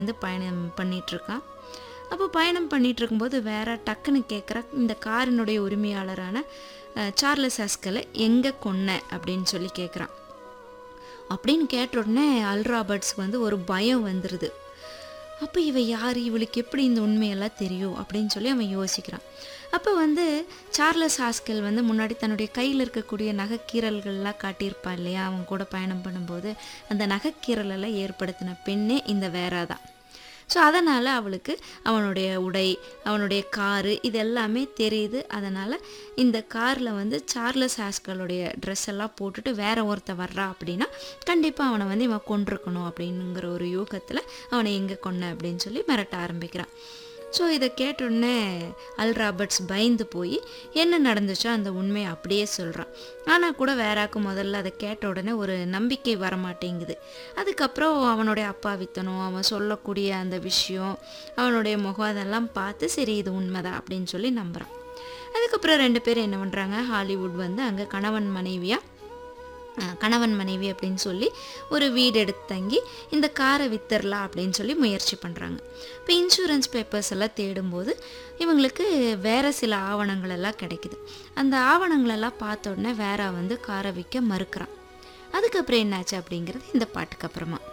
வந்து பயணம் பண்ணிகிட்ருக்கான் அப்போ பயணம் பண்ணிட்டு இருக்கும்போது வேற டக்குன்னு கேட்குற இந்த காரினுடைய உரிமையாளரான அஹ், சார்லஸ் ஹாஸ்கலை எங்கே கொன்ன அப்படின்னு சொல்லி கேட்குறான் அப்படின்னு கேட்ட உடனே அல் ராபர்ட்ஸ்க்கு வந்து ஒரு பயம் வந்துடுது அப்போ இவ யார் இவளுக்கு எப்படி இந்த உண்மையெல்லாம் தெரியும் அப்படின்னு சொல்லி அவன் யோசிக்கிறான் அப்போ வந்து சார்லஸ் ஹாஸ்கல் வந்து முன்னாடி தன்னுடைய கையில் இருக்கக்கூடிய நகைக்கீரல்கள்லாம் காட்டியிருப்பான் இல்லையா அவன் கூட பயணம் பண்ணும்போது அந்த நகைக்கீரலெல்லாம் ஏற்படுத்தின பெண்ணே இந்த வேறா தான் ஸோ அதனால் அவளுக்கு அவனுடைய உடை அவனுடைய காரு இது எல்லாமே தெரியுது அதனால் இந்த காரில் வந்து சார்லஸ் ஹாஸ்கலுடைய ட்ரெஸ் எல்லாம் போட்டுட்டு வேற ஒருத்த வர்றா அப்படின்னா கண்டிப்பாக அவனை வந்து இவன் கொண்டிருக்கணும் அப்படிங்கிற ஒரு யூகத்தில் அவனை எங்கே கொன்ன அப்படின்னு சொல்லி மிரட்ட ஆரம்பிக்கிறான் ஸோ இதை கேட்டோடனே அல் ராபர்ட்ஸ் பயந்து போய் என்ன நடந்துச்சோ அந்த உண்மையை அப்படியே சொல்கிறான் ஆனால் கூட வேறாக்கு முதல்ல அதை கேட்ட உடனே ஒரு நம்பிக்கை வரமாட்டேங்குது அதுக்கப்புறம் அவனுடைய அப்பாவித்தனம் அவன் சொல்லக்கூடிய அந்த விஷயம் அவனுடைய முகம் அதெல்லாம் பார்த்து சரி இது உண்மைதான் அப்படின்னு சொல்லி நம்புகிறான் அதுக்கப்புறம் ரெண்டு பேரும் என்ன பண்ணுறாங்க ஹாலிவுட் வந்து அங்கே கணவன் மனைவியாக அஹ் கணவன் மனைவி அப்படின்னு சொல்லி ஒரு வீடு எடுத்து தங்கி இந்த காரை வித்துடலாம் அப்படின்னு சொல்லி முயற்சி பண்ணுறாங்க இப்போ இன்சூரன்ஸ் பேப்பர்ஸ் எல்லாம் தேடும்போது இவங்களுக்கு வேறு சில ஆவணங்கள் எல்லாம் கிடைக்குது அந்த ஆவணங்களெல்லாம் பார்த்த உடனே வேற வந்து காரை விற்க மறுக்கிறான் அதுக்கப்புறம் என்னாச்சு அப்படிங்கிறது இந்த பாட்டுக்கு அப்புறமா